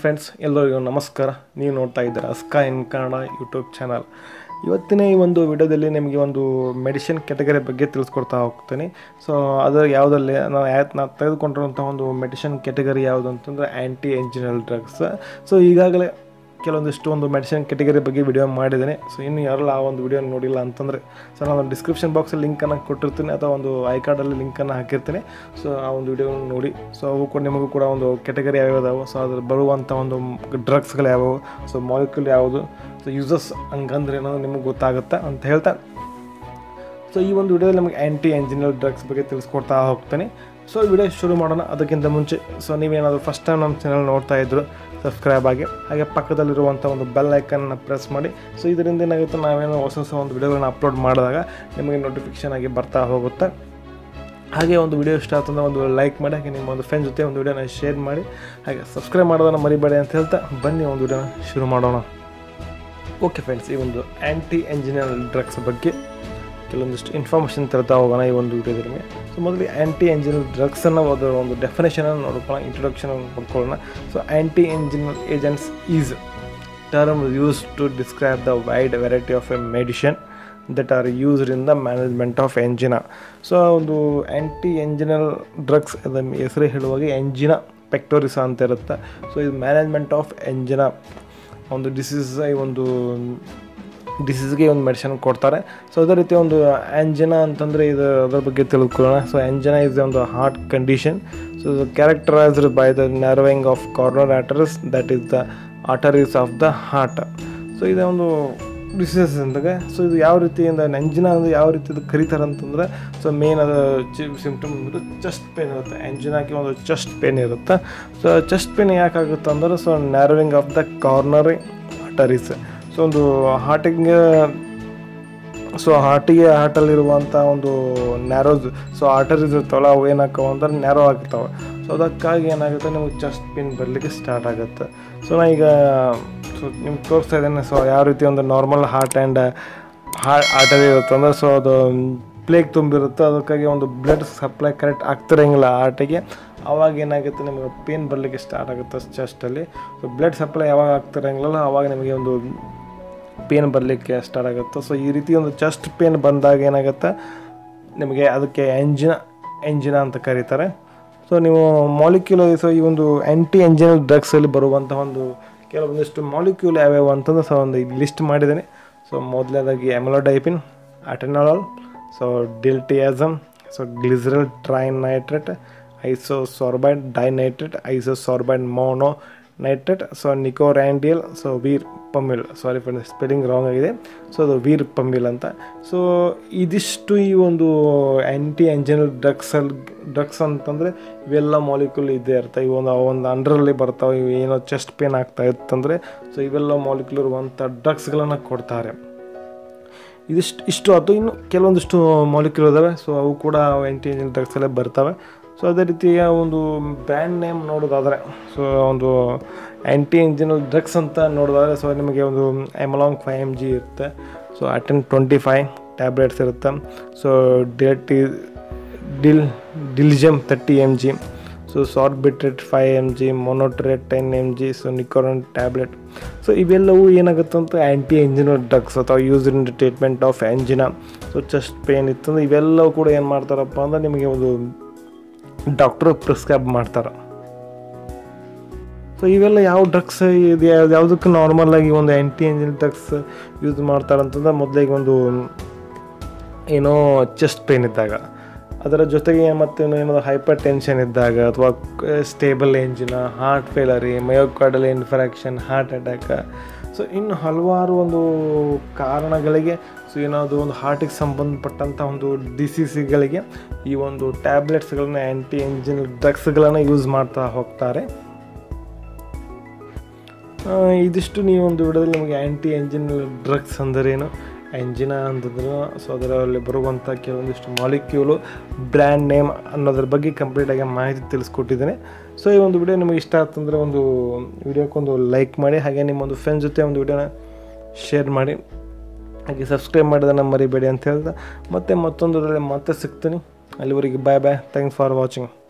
friends ಎಲ್ಲರಿಗೂ ನಮಸ್ಕಾರ ನೀವು ನೋಡ್ತಾ ಇದ್ದೀರಾ ಸ್ಕಾ ಇನ್ ಕನ್ನಡ ಯೂಟ್ಯೂಬ್ ಚಾನಲ್ ಇವತ್ತಿನ ಈ ಒಂದು ವಿಡಿಯೋದಲ್ಲಿ ನಿಮಗೆ ಒಂದು ಮೆಡಿಸಿನ್ ಕೆಟಗರಿ ಬಗ್ಗೆ ತಿಳಿಸ್ಕೊಡ್ತಾ ಹೋಗ್ತೀನಿ ಸೊ ಅದರ ಯಾವುದಲ್ಲಿ ನಾವು ಯಾಕೆ ನಾವು ತೆಗೆದುಕೊಂಡಿರುವಂಥ ಒಂದು ಮೆಡಿಸಿನ್ ಕೆಟಗರಿ ಯಾವುದು ಅಂತಂದರೆ ಆ್ಯಂಟಿ ಎಂಜಿನಲ್ ಡ್ರಗ್ಸ್ ಸೊ ಈಗಾಗಲೇ ಕೆಲವೊಂದಿಷ್ಟು ಒಂದು ಮೆಡಿಸಿನ್ ಕೆಟಗರಿ ಬಗ್ಗೆ ವಿಡಿಯೋ ಮಾಡಿದ್ದೇನೆ ಸೊ ಇನ್ನು ಯಾರೆಲ್ಲ ಆ ಒಂದು ವಿಡಿಯೋ ನೋಡಿಲ್ಲ ಅಂತಂದರೆ ಸೊ ನಾನು ಡಿಸ್ಕ್ರಿಪ್ಷನ್ ಬಾಕ್ಸಲ್ಲಿ ಲಿಂಕನ್ನು ಕೊಟ್ಟಿರ್ತೀನಿ ಅಥವಾ ಒಂದು ಐ ಕಾರ್ಡಲ್ಲಿ ಲಿಂಕನ್ನು ಹಾಕಿರ್ತೀನಿ ಸೊ ಆ ಒಂದು ವಿಡಿಯೋ ನೋಡಿ ಸೊ ಅವು ಕೂಡ ನಿಮಗೂ ಕೂಡ ಒಂದು ಕೆಟಗರಿ ಯಾವ್ಯಾವ ಅದಾವೆ ಸೊ ಅದ್ರ ಬರುವಂಥ ಒಂದು ಡ್ರಗ್ಸ್ಗಳು ಯಾವುವು ಸೊ ಮಾಲಿಕ್ಯೂಲ್ ಯಾವುದು ಸೊ ಯೂಸಸ್ ಹಂಗಂದ್ರೆ ಏನೋ ನಿಮಗೆ ಗೊತ್ತಾಗುತ್ತೆ ಅಂತ ಹೇಳ್ತಾ ಸೊ ಈ ಒಂದು ವಿಡಿಯೋದಲ್ಲಿ ನಮಗೆ ಆ್ಯಂಟಿ ಎಂಜಿನಿಯರ್ ಡ್ರಗ್ಸ್ ಬಗ್ಗೆ ತಿಳಿಸ್ಕೊಡ್ತಾ ಹೋಗ್ತೀನಿ ಸೊ ಈ ವಿಡಿಯೋ ಶುರು ಮಾಡೋಣ ಅದಕ್ಕಿಂತ ಮುಂಚೆ ಸೊ ನೀವೇನಾದರೂ ಫಸ್ಟ್ ಟೈಮ್ ನಮ್ಮ ಚಾನಲ್ ನೋಡ್ತಾ ಇದ್ರು ಸಬ್ಸ್ಕ್ರೈಬ್ ಆಗಿ ಹಾಗೆ ಪಕ್ಕದಲ್ಲಿರುವಂಥ ಒಂದು ಬೆಲ್ ಐಕನ್ನ ಪ್ರೆಸ್ ಮಾಡಿ ಸೊ ಇದರಿಂದ ಏನಾಗುತ್ತೆ ನಾವೇನೋ ಹೊಸ ಹೊಸ ಒಂದು ವಿಡಿಯೋಗಳನ್ನ ಅಪ್ಲೋಡ್ ಮಾಡಿದಾಗ ನಿಮಗೆ ನೋಟಿಫಿಕೇಶನ್ ಆಗಿ ಬರ್ತಾ ಹೋಗುತ್ತೆ ಹಾಗೆ ಒಂದು ವಿಡಿಯೋ ಇಷ್ಟ ಆತಂದ್ರೆ ಒಂದು ಲೈಕ್ ಮಾಡಿ ಹಾಗೆ ನಿಮ್ಮ ಒಂದು ಫ್ರೆಂಡ್ ಜೊತೆ ಒಂದು ವಿಡಿಯೋನ ಶೇರ್ ಮಾಡಿ ಹಾಗೆ ಸಬ್ಸ್ಕ್ರೈಬ್ ಮಾಡೋದನ್ನು ಮರಿಬೇಡಿ ಅಂತ ಹೇಳ್ತಾ ಬನ್ನಿ ಒಂದು ವಿಡಿಯೋನ ಶುರು ಮಾಡೋಣ ಓಕೆ ಫ್ರೆಂಡ್ಸ್ ಈ ಒಂದು ಆ್ಯಂಟಿ ಎಂಜಿನಿಯರ್ ಡ್ರಗ್ಸ್ ಬಗ್ಗೆ ಕೆಲವೊಂದಿಷ್ಟು ಇನ್ಫಾರ್ಮೇಷನ್ ತರ್ತಾ ಹೋಗೋಣ ಈ ಒಂದು ವಿಡಿಯೋದಲ್ಲಿ ಸೊ ಮೊದಲು ಆ್ಯಂಟಿ ಎಂಜಿನಿಯರ್ ಡ್ರಗ್ಸನ್ನು ಅದರ ಒಂದು ಡೆಫಿನೇಷನನ್ನು ನೋಡ್ಕೊಳ್ಳೋಣ ಇಂಟ್ರೊಡಕ್ಷನ್ ನೋಡ್ಕೊಳ್ಳೋಣ so anti anginal agents is term use to describe the wide variety of a medicine that are used in the management of angina so ಒಂದು ಆ್ಯಂಟಿ ಎಂಜಿನಲ್ ಡ್ರಗ್ಸ್ ಅದರ ಹೆಸರು ಹೇಳುವಾಗ ಎಂಜಿನ ಪೆಕ್ಟೋರಿಸಾ ಅಂತ ಇರುತ್ತೆ ಸೊ ಇದು ಮ್ಯಾನೇಜ್ಮೆಂಟ್ ಆಫ್ ಎಂಜಿನ ಒಂದು disease ಈ ಒಂದು ಡಿಸೀಸ್ಗೆ ಒಂದು ಮೆಡಿಸಿನ್ ಕೊಡ್ತಾರೆ ಸೊ ಅದೇ ರೀತಿ ಒಂದು ಆ್ಯಂಜಿನ ಅಂತಂದರೆ ಇದು ಅದರ ಬಗ್ಗೆ ತಿಳ್ಕೊಳ್ಳೋಣ ಸೊ ಆ್ಯಂಜಿನ ಇಸ್ ಒಂದು heart condition so characterised by the narrowing of coronary arteries that is the arteries of the heart so ಇದು ಒಂದು ಡಿಸೀಸಸ್ ಅಂದಾಗ ಸೊ ಇದು ಯಾವ ರೀತಿಯಿಂದ ಎಂಜಿನ ಅಂದರೆ ಯಾವ ರೀತಿ ಇದು ಕರೀತಾರೆ ಅಂತಂದರೆ ಸೊ ಮೇನ್ ಅದು ಸಿಂಪ್ಟಮ್ ಬಂದ್ಬಿಟ್ಟು ಚೆಸ್ಟ್ ಪೇನ್ ಇರುತ್ತೆ ಎಂಜಿನಾಗಿ ಒಂದು ಚೆಸ್ಟ್ ಪೇನ್ ಇರುತ್ತೆ ಸೊ ಚೆಸ್ಟ್ ಪೇನ್ ಯಾಕಾಗುತ್ತೆ ಅಂದ್ರೆ so narrowing of the coronary arteries so ಒಂದು ಹಾರ್ಟಿಗೆ ಸೊ ಹಾರ್ಟಿಗೆ ಹಾರ್ಟಲ್ಲಿರುವಂಥ ಒಂದು ನ್ಯಾರೋಸ್ ಸೊ ಆರ್ಟರೀಸ್ ಇರ್ತಾವಲ್ಲ ಅವು ಏನಾಗ್ತಾವೆ ಅಂದ್ರೆ ನ್ಯಾರೋ ಆಗ್ತಾವೆ ಸೊ ಅದಕ್ಕಾಗಿ ಏನಾಗುತ್ತೆ ನಿಮಗೆ ಚೆಸ್ಟ್ ಪೇನ್ ಬರಲಿಕ್ಕೆ ಸ್ಟಾರ್ಟ್ ಆಗುತ್ತೆ ಸೊ ನಾ ಈಗ ಸೊ ನಿಮ್ಗೆ ತೋರಿಸ್ತಾ ಇದ್ದೇನೆ ಸೊ ಯಾವ ರೀತಿ ಒಂದು normal heart and heart artery ಇರುತ್ತೆ ಅಂದ್ರೆ ಸೊ ಅದು ಪ್ಲೇಗ್ ತುಂಬಿರುತ್ತೆ ಅದಕ್ಕಾಗಿ ಒಂದು ಬ್ಲಡ್ ಸಪ್ಲೈ ಕರೆಕ್ಟ್ ಆಗ್ತಿರಂಗಿಲ್ಲ ಹಾರ್ಟಿಗೆ ಆವಾಗ ಏನಾಗುತ್ತೆ ನಿಮಗೆ ಪೇನ್ ಬರಲಿಕ್ಕೆ ಸ್ಟಾರ್ಟ್ ಆಗುತ್ತೆ ಚೆಸ್ಟಲ್ಲಿ ಸೊ ಬ್ಲಡ್ ಸಪ್ಲೈ ಯಾವಾಗ ಆಗ್ತಿರಂಗಿಲ್ಲ ಆವಾಗ ನಿಮಗೆ ಒಂದು ಪೇನ್ ಬರಲಿಕ್ಕೆ ಸ್ಟಾರ್ಟ್ ಆಗುತ್ತೆ ಸೊ ಈ ರೀತಿ ಒಂದು ಚೆಸ್ಟ್ ಪೇನ್ ಬಂದಾಗ ಏನಾಗುತ್ತೆ ನಿಮಗೆ ಅದಕ್ಕೆ ಎಂಜಿನ ಎಂಜಿನ ಅಂತ ಕರೀತಾರೆ ಸೊ ನೀವು ಮಾಲಿಕ್ಯೂಲ್ ಸೊ ಈ ಒಂದು ಆ್ಯಂಟಿ ಎಂಜಿನಲ್ ಡ್ರಗ್ಸಲ್ಲಿ ಬರುವಂಥ ಒಂದು ಕೆಲವೊಂದಿಷ್ಟು ಮಾಲಿಕ್ಯೂಲ್ ಯಾವ್ಯಾವು ಅಂತಂದ್ರೆ ಸೊ ಒಂದು ಲಿಸ್ಟ್ ಮಾಡಿದ್ದೇನೆ ಸೊ ಮೊದಲನೇದಾಗಿ amlodipine atenolol so diltiazem so glyceryl trinitrate isosorbide dinitrate isosorbide mononitrate so nicorandil so verapamil sorry for spelling wrong ಆಗಿದೆ ಸೊ ಅದು ವೀರ್ ಪಮ್ಮಿಲ್ ಅಂತ ಸೊ ಇದಿಷ್ಟು ಈ ಒಂದು ಆ್ಯಂಟಿ ಎಂಜಿನಲ್ ಡ್ರಗ್ಸಲ್ಲಿ ಡ್ರಗ್ಸ್ ಅಂತಂದರೆ ಇವೆಲ್ಲ ಮಾಲಿಕ್ಯೂಲ್ ಇದೇ ಇರ್ತವೆ ಇವು ಒಂದು ಒಂದು ಅಂಡ್ರಲ್ಲಿ ಬರ್ತಾವೆ ಇವು ಏನೋ ಚೆಸ್ಟ್ ಪೇನ್ ಆಗ್ತಾ ಇತ್ತಂದರೆ ಸೊ ಇವೆಲ್ಲ ಮಾಲಿಕ್ಯೂಲ್ ಇರುವಂಥ ಡ್ರಗ್ಸ್ಗಳನ್ನು ಕೊಡ್ತಾರೆ ಇದಿಷ್ಟು ಇಷ್ಟು ಆಯ್ತು ಇನ್ನು ಕೆಲವೊಂದಿಷ್ಟು ಮಾಲಿಕ್ಯೂಲ್ ಇದಾವೆ ಸೊ ಅವು ಕೂಡ ಆ್ಯಂಟಿ ಎಂಜಿನಲ್ ಡ್ರಗ್ಸಲ್ಲೇ ಬರ್ತವೆ ಸೊ ಅದೇ ರೀತಿಯ ಒಂದು ಬ್ರ್ಯಾಂಡ್ ನೇಮ್ ನೋಡೋದಾದರೆ ಸೊ ಒಂದು ಆ್ಯಂಟಿ ಎಂಜಿನಲ್ ಡ್ರಗ್ಸ್ ಅಂತ ನೋಡೋದಾದರೆ ಸೊ ನಿಮಗೆ ಒಂದು ಎಮಲಾಂಗ್ ಫೈವ್ ಎಮ್ ಜಿ ಇರುತ್ತೆ so Aten twenty five tablets ಇರುತ್ತೆ ಸೊ ಡಿಟಿ ಡಿಲ್ Dilzem thirty M G so Sorbitrate five M G Monotrate ten M G so Nikoran tablet so ಇವೆಲ್ಲವೂ ಏನಾಗುತ್ತೆ ಅಂತ ಆ್ಯಂಟಿ ಎಂಜಿನಲ್ ಡ್ರಗ್ಸ್ ಅಥವಾ use in treatment of angina so chest pain ಇತ್ತಂದ್ರೆ ಇವೆಲ್ಲವೂ ಕೂಡ ಏನು ಮಾಡ್ತಾರಪ್ಪ ಅಂದ್ರೆ ನಿಮಗೆ ಒಂದು ಡಾಕ್ಟ್ರು ಪ್ರಿಸ್ಕ್ರೈಬ್ ಮಾಡ್ತಾರೆ ಸೊ ಇವೆಲ್ಲ ಯಾವ ಡ್ರಗ್ಸ್ ಇದು ಯಾವುದಕ್ಕೆ ನಾರ್ಮಲಾಗಿ ಒಂದು ಆ್ಯಂಟಿ ಎಂಜಿನ್ ಡ್ರಗ್ಸ್ ಯೂಸ್ ಮಾಡ್ತಾರೆ ಅಂತಂದ್ರೆ ಮೊದಲಿಗೆ ಒಂದು ಏನೋ ಚೆಸ್ಟ್ ಪೇನ್ ಇದ್ದಾಗ ಅದರ ಜೊತೆಗೆ ಮತ್ತು ಏನಾದರೂ ಹೈಪರ್ ಟೆನ್ಷನ್ ಇದ್ದಾಗ ಅಥವಾ stable angina heart failure myocardial infarction heart attack so ಇನ್ನು ಹಲವಾರು ಒಂದು ಕಾರಣಗಳಿಗೆ ಸೊ ಏನಾದರೂ ಒಂದು ಹಾರ್ಟಿಗೆ ಸಂಬಂಧಪಟ್ಟಂಥ ಒಂದು ಡಿಸೀಸ್ಗಳಿಗೆ ಈ ಒಂದು ಟ್ಯಾಬ್ಲೆಟ್ಸ್ಗಳನ್ನ ಆ್ಯಂಟಿ ಎಂಜಿನ್ ಡ್ರಗ್ಸ್ಗಳನ್ನು ಯೂಸ್ ಮಾಡ್ತಾ ಹೋಗ್ತಾರೆ ಇದಿಷ್ಟು ನೀವು ಒಂದು ವಿಡಿಯೋದಲ್ಲಿ ನಿಮಗೆ ಆ್ಯಂಟಿ ಎಂಜಿನ್ ಡ್ರಗ್ಸ್ ಅಂದರೇನು ಎಂಜಿನ ಅಂತಂದ್ರೆ ಸೊ ಅದರಲ್ಲಿ ಬರುವಂಥ ಕೆಲವೊಂದಿಷ್ಟು ಮಾಲಿಕ್ಯೂಲು ಬ್ರ್ಯಾಂಡ್ ನೇಮ್ ಅನ್ನೋದ್ರ ಬಗ್ಗೆ ಕಂಪ್ಲೀಟಾಗಿ ಮಾಹಿತಿ ತಿಳಿಸ್ಕೊಟ್ಟಿದ್ದೇನೆ ಸೊ ಈ ಒಂದು ವಿಡಿಯೋ ನಿಮಗೆ ಇಷ್ಟ ಆಯ್ತಂದರೆ ಒಂದು ವಿಡಿಯೋಕ್ಕೊಂದು ಲೈಕ್ ಮಾಡಿ ಹಾಗೆ ನಿಮ್ಮ ಒಂದು ಫ್ರೆಂಡ್ ಜೊತೆ ಒಂದು ವಿಡಿಯೋನ ಶೇರ್ ಮಾಡಿ ಹಾಗೆ ಸಬ್ಸ್ಕ್ರೈಬ್ ಮಾಡೋದನ್ನು ಮರಿಬೇಡಿ ಅಂತ ಹೇಳ್ದೆ ಮತ್ತೆ ಮತ್ತೊಂದರಲ್ಲಿ ಮತ್ತೆ ಸಿಗ್ತೀನಿ ಅಲ್ಲಿವರೆಗೆ bye bye thanks for watching